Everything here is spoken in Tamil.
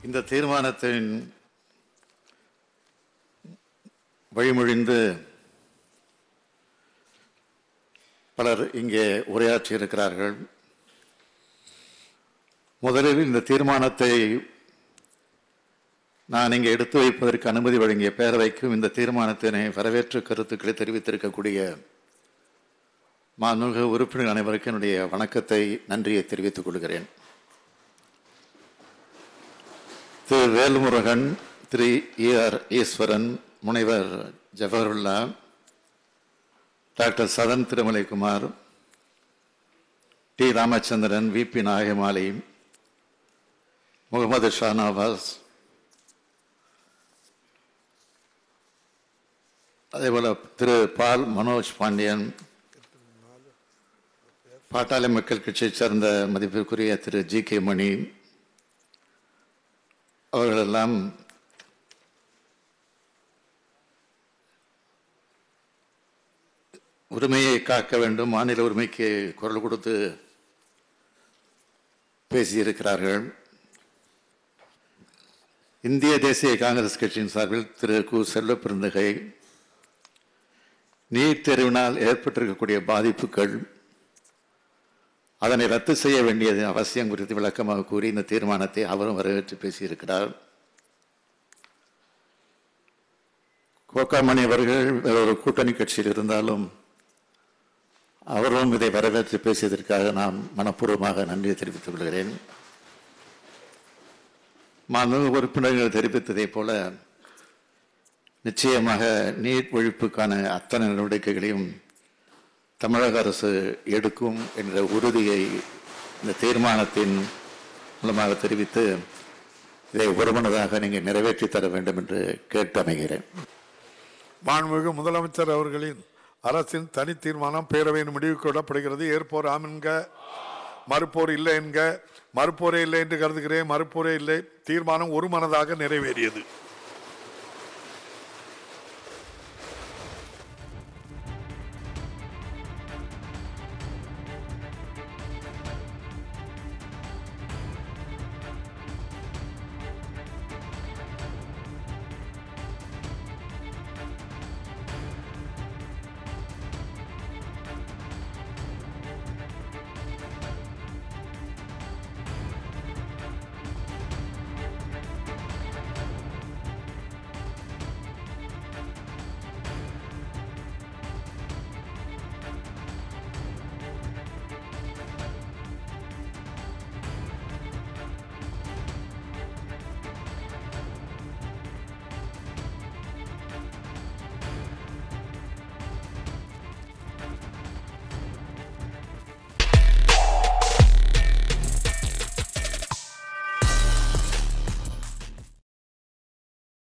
இந்த தீர்மானத்தின் வழிமொழிந்து பலர் இங்கே உரையாற்றியிருக்கிறார்கள் முதலில் இந்த தீர்மானத்தை நான் இங்கே எடுத்து வைப்பதற்கு அனுமதி வழங்கிய பேரவைக்கும் இந்த தீர்மானத்தினை வரவேற்று கருத்துக்களை தெரிவித்திருக்கக்கூடிய மாண்புமிகு உறுப்பினர் அனைவருக்கும் என்னுடைய வணக்கத்தை நன்றியை தெரிவித்துக் கொள்கிறேன் திரு வேல்முருகன் திரு இ ஆர் ஈஸ்வரன் முனைவர் Jawahirullah doctor Sadhan Thirumalaikumar T Ramachandran V P Nayamali Mohammed Shanavas அதேபோல திரு பால் மனோஜ் பாண்டியன் பாட்டாளி மக்கள் கட்சியைச் சேர்ந்த மதிப்பிற்குரிய திரு ஜி கே மணி அவர்களெல்லாம் உரிமையை காக்க வேண்டும் மாநில உரிமைக்கு குரல் கொடுத்து பேசியிருக்கிறார்கள் இந்திய தேசிய காங்கிரஸ் கட்சியின் சார்பில் திரு கு செல்வப்பெருந்தகை நீட் தேர்வினால் ஏற்பட்டிருக்கக்கூடிய பாதிப்புகள் அதனை ரத்து செய்ய வேண்டியது அவசியம் குறித்து விளக்கமாக கூறி இந்த தீர்மானத்தை அவரும் வரவேற்று பேசியிருக்கிறார் கோகாமணி அவர்கள் வேற ஒரு கூட்டணி கட்சியில் இருந்தாலும் அவரும் இதை வரவேற்று பேசியதற்காக நான் மனப்பூர்வமாக நன்றியை தெரிவித்துக் கொள்கிறேன் மாண்பு உறுப்பினர்கள் தெரிவித்ததைப் போல நிச்சயமாக நீட் ஒழிப்புக்கான அத்தனை நடவடிக்கைகளையும் தமிழக அரசு எடுக்கும் என்ற உறுதியை இந்த தீர்மானத்தின் மூலமாக தெரிவித்து இதை ஒருமனதாக நீங்கள் நிறைவேற்றி தர வேண்டும் என்று கேட்டு அமைகிறேன் மாண்புமிகு முதலமைச்சர் அவர்களின் அரசின் தனி தீர்மானம் பேரவையின் முடிவுக்கு விடப்படுகிறது ஏற்போர் ஆம் என்க மறுப்போர் இல்லை என்க மறுப்போரே இல்லை என்று கருதுகிறேன் மறுப்போரே இல்லை தீர்மானம் ஒரு மனதாக நிறைவேறியது